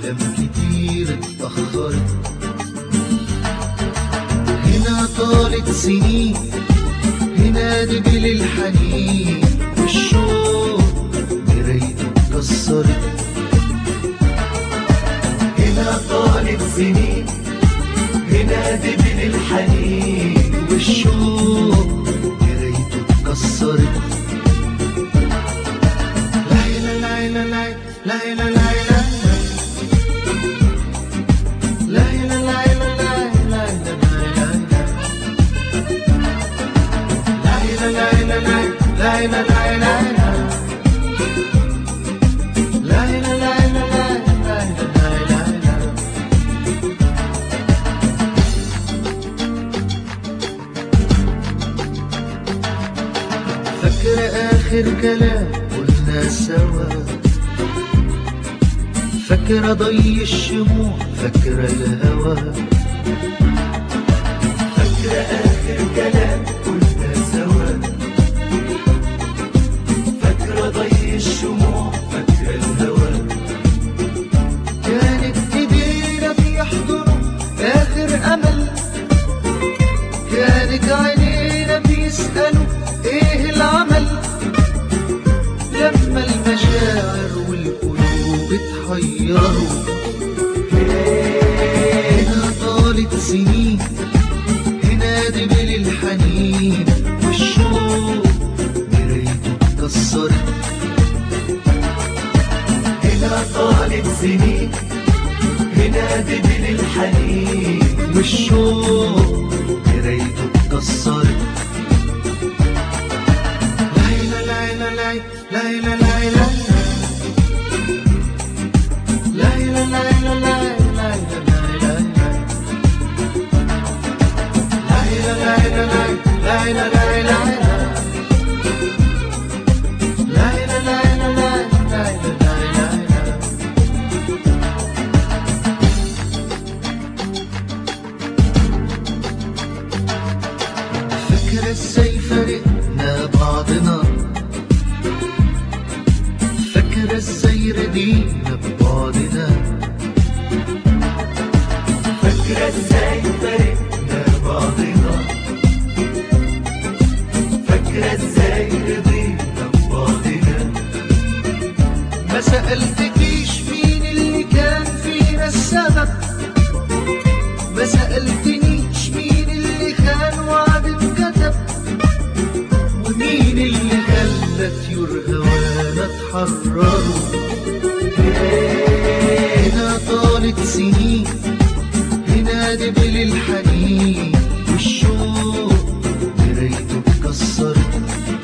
أحلام كتير اتأخرت هنا طالت سنين هنا دبل الحنين والشوق مرايته اتكسرت هنا طالت سنين هنا دبل الحنين والشوق مرايته اتكسرت لا لا لا لا لا لا لا لا لا لا لا لا لا لا لا لا فاكر آخر كلام قلنا سوا فاكرة ضي الشموع فاكرة الهوى فاكرة آخر كلام قلنا سوا فاكرة ضي الشموع فاكرة الهوى كانت ايدينا بيحضنوا آخر أمل كانت عينينا بيسألوا ايه العمل لما المشاعر والقلوب اتحيروا هنا طالت سنين هنا دبل الحنين والشوق مرايته اتكسرت هنا طالت سنين هنا دبل الحنين والشوق مرايته اتكسرت لا لا لا لا لا لا لا لا لا لا لا لا لا فاكرة ازاي فرقنا بعضنا فاكرة ازاي ردينا ببعضنا فاكرة ازاي فرقنا بعضنا فاكرة ازاي رضينا ببعضنا ما سألتكيش مين اللي كان فينا السبب ما سألتنيش مين اللي كان وعد اتكتب ومين اللي خلى طيور هوانا اتحرروا هنا طالت سنين هنا دبل الحنين والشوق مرايته اتكسرت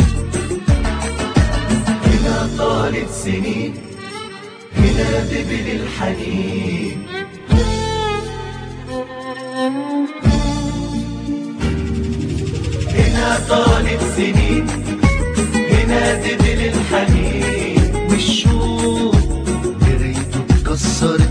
هنا طالت سنين هنا دبل الحنين هنا طالت سنين هنا دبل الحنين والشوق مرايته اتكسرت